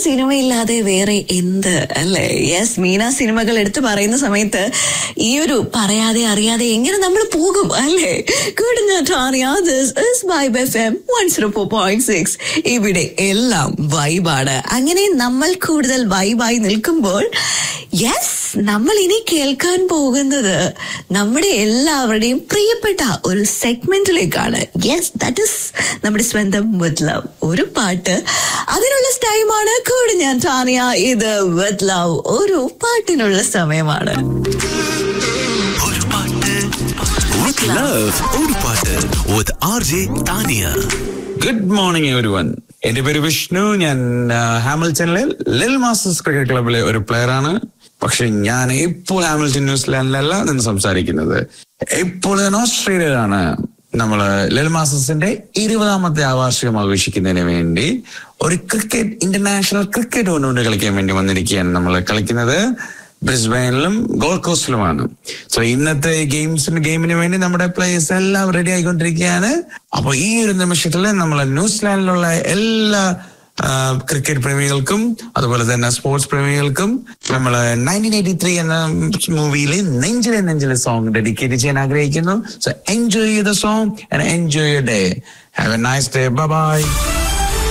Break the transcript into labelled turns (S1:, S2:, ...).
S1: സിനിമയില്ലാതെ വേറെ എന്ത് അല്ലേ യെസ് മീന സിനിമകൾ എടുത്തു പറയുന്ന സമയത്ത് ഈ ഒരു പറയാതെ അറിയാതെ എങ്ങനെ നമ്മൾ പോകും അല്ലേ ഇവിടെ എല്ലാം വൈബാണ് അങ്ങനെ നമ്മൾ കൂടുതൽ വൈബായി നിൽക്കുമ്പോൾ യെസ് നമ്മൾ ഇനി കേൾക്കാൻ പോകുന്നത് നമ്മുടെ എല്ലാവരുടെയും പ്രിയപ്പെട്ട ഒരു സെഗ്മെന്റിലേക്കാണ് യെസ് ദാറ്റ് ഇസ് നമ്മുടെ സ്വന്തം വിത്ത് ലവ് ഒരു പാട്ട് അതിനുള്ള ടൈമാണ് കൂടെ ഞാൻ ടാനിയ ഇത് വിത്ത് ലവ് ഒരു പാട്ടിനുള്ള സമയമാണ്
S2: ഒരു പാട്ട് with love ഒരു പാട്ട് with RJ Taniya
S3: good morning everyone എന്റെ പേര് വിഷ്ണു ഞാൻ ആ, ഹാമിൽട്ടണിലെ ലിൽ മാസ്റ്റേഴ്സ് ക്രിക്കറ്റ് ക്ലബിലെ ഒരു പ്ലെയർ ആണ് പക്ഷെ ഞാൻ ഇപ്പോൾ ഹാമിൽട്ടൺ ന്യൂസിലാൻഡിലല്ല നിന്ന് സംസാരിക്കുന്നത് ഇപ്പോൾ ഞാൻ ഓസ്ട്രേലിയയിലാണ് നമ്മള് ലിൽ മാസ്റ്റേഴ്സിന്റെ ഇരുപതാമത്തെ ആവാർഷികം ആഘോഷിക്കുന്നതിന് വേണ്ടി ഒരു ക്രിക്കറ്റ് ഇന്റർനാഷണൽ ക്രിക്കറ്റ് ടൂർണമെന്റ് കളിക്കാൻ വേണ്ടി വന്നിരിക്കുകയാണ് നമ്മൾ കളിക്കുന്നത് ബ്രിസ്ബെയിനിലും ഗോൾഡ് കോസ്റ്റിലുമാണ് സോ ഇന്നത്തെ ഗെയിംസിന് ഗെയിമിന് വേണ്ടി നമ്മുടെ പ്ലേയേഴ്സ് എല്ലാം റെഡി ആയിക്കൊണ്ടിരിക്കുകയാണ് അപ്പൊ ഈ ഒരു നിമിഷത്തിൽ നമ്മൾ ന്യൂസിലാൻഡിലുള്ള എല്ലാ ക്രിക്കറ്റ് പ്രേമികൾക്കും അതുപോലെ തന്നെ സ്പോർട്സ് പ്രേമികൾക്കും നമ്മൾ നയൻറ്റീൻ എയ്റ്റി ത്രീ എന്ന മൂവിയിലെ നെഞ്ചിലെ നെഞ്ചിലെ സോങ് ഡെഡിക്കേറ്റ് ചെയ്യാൻ ആഗ്രഹിക്കുന്നു so enjoy the song and enjoy day have a nice day by